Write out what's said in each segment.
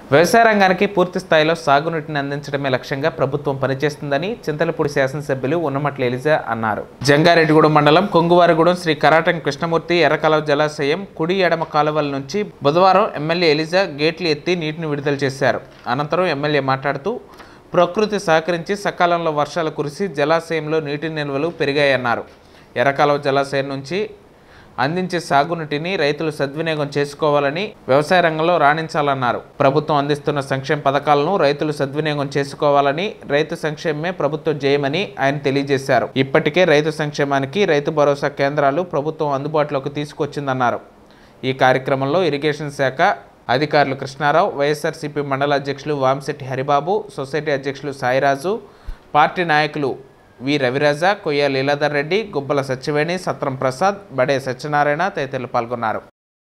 వ్యవసాయ రంగానికి పూర్తి స్థాయిలో సాగునీటిని అందించడమే లక్ష్యంగా ప్రభుత్వం పనిచేస్తుందని చింతలపూడి శాసనసభ్యులు ఉన్నమట్ల ఎలిజా అన్నారు జంగారెడ్డిగూడెం మండలం కొంగువారిగూడెం శ్రీ కరాటం కృష్ణమూర్తి ఎర్రకాలువ జలాశయం కుడి ఎడమ కాలువల నుంచి బుధవారం ఎమ్మెల్యే ఎలిజా గేట్లు ఎత్తి నీటిని విడుదల చేశారు అనంతరం ఎమ్మెల్యే మాట్లాడుతూ ప్రకృతి సహకరించి సకాలంలో వర్షాలు కురిసి జలాశయంలో నీటి నిల్వలు పెరిగాయన్నారు ఎర్రకాలువ జలాశయం నుంచి అందించే సాగునీటిని రైతులు సద్వినియోగం చేసుకోవాలని వ్యవసాయ రంగంలో రాణించాలన్నారు ప్రభుత్వం అందిస్తున్న సంక్షేమ పథకాలను రైతులు సద్వినియోగం చేసుకోవాలని రైతు సంక్షేమమే ప్రభుత్వ జయమని ఆయన తెలియజేశారు ఇప్పటికే రైతు సంక్షేమానికి రైతు భరోసా కేంద్రాలు ప్రభుత్వం అందుబాటులోకి తీసుకొచ్చిందన్నారు ఈ కార్యక్రమంలో ఇరిగేషన్ శాఖ అధికారులు కృష్ణారావు వైఎస్ఆర్సీపీ మండల అధ్యక్షులు వామిశెట్టి హరిబాబు సొసైటీ అధ్యక్షులు సాయిరాజు పార్టీ నాయకులు వి రవిరాజ కొయ్య లీలాధర్ రెడ్డి గుబ్బల సత్యవేణి సత్రం ప్రసాద్ బడే సత్యనారాయణ తదితరులు పాల్గొన్నారు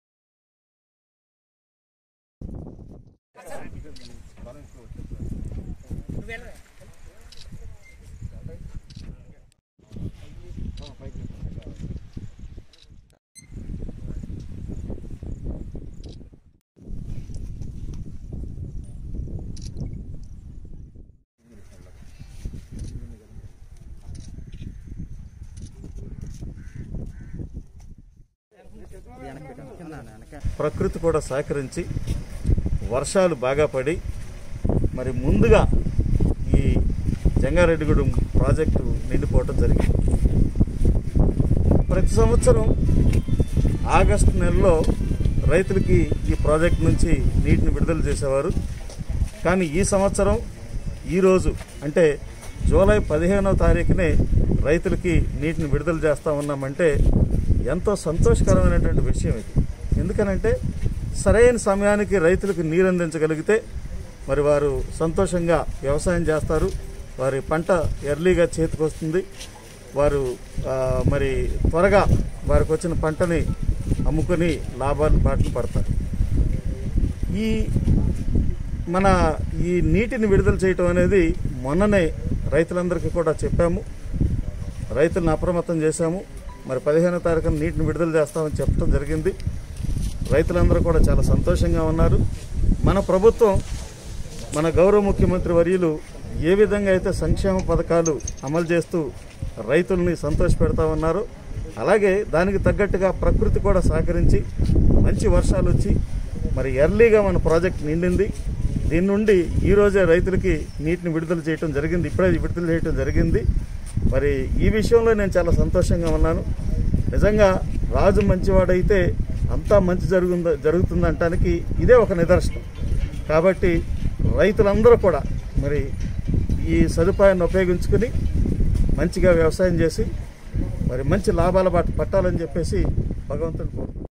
ప్రకృతి కూడా సహకరించి వర్షాలు బాగా పడి మరి ముందుగా ఈ జంగారెడ్డిగూడెం ప్రాజెక్టు నిండిపోవటం జరిగింది ప్రతి సంవత్సరం ఆగస్టు నెలలో రైతులకి ఈ ప్రాజెక్ట్ నుంచి నీటిని విడుదల చేసేవారు కానీ ఈ సంవత్సరం ఈరోజు అంటే జూలై పదిహేనవ తారీఖునే రైతులకి నీటిని విడుదల చేస్తా ఉన్నామంటే ఎంతో సంతోషకరమైనటువంటి విషయం ఇది ఎందుకనంటే సరైన సమయానికి రైతులకు నీరు అందించగలిగితే మరి వారు సంతోషంగా వ్యవసాయం చేస్తారు వారి పంట ఎర్లీగా చేతికి వస్తుంది వారు ఆ, మరి త్వరగా వారికి వచ్చిన పంటని అమ్ముకొని లాభాలు బాటలు పడతారు ఈ మన ఈ నీటిని విడుదల చేయటం అనేది మొన్ననే రైతులందరికీ కూడా చెప్పాము రైతులను అప్రమత్తం చేశాము మరి పదిహేనో తారీఖున నీటిని విడుదల చేస్తామని చెప్పడం జరిగింది రైతులందరూ కూడా చాలా సంతోషంగా ఉన్నారు మన ప్రభుత్వం మన గౌరవ ముఖ్యమంత్రి వర్యులు ఏ విధంగా అయితే సంక్షేమ పథకాలు అమలు చేస్తూ రైతుల్ని సంతోషపెడతా ఉన్నారో అలాగే దానికి తగ్గట్టుగా ప్రకృతి కూడా సహకరించి మంచి వర్షాలు వచ్చి మరి ఎర్లీగా మన ప్రాజెక్ట్ నిండింది దీని నుండి ఈ రోజే రైతులకి నీటిని విడుదల చేయడం జరిగింది ఇప్పుడే విడుదల చేయడం జరిగింది మరి ఈ విషయంలో నేను చాలా సంతోషంగా ఉన్నాను నిజంగా రాజు మంచివాడైతే అంతా మంచి జరుగుంద జరుగుతుందంటానికి ఇదే ఒక నిదర్శనం కాబట్టి రైతులందరూ కూడా మరి ఈ సదుపాయాన్ని ఉపయోగించుకుని మంచిగా వ్యవసాయం చేసి మరి మంచి లాభాల బాట పట్టాలని చెప్పేసి భగవంతుని కోరుకుంటున్నాను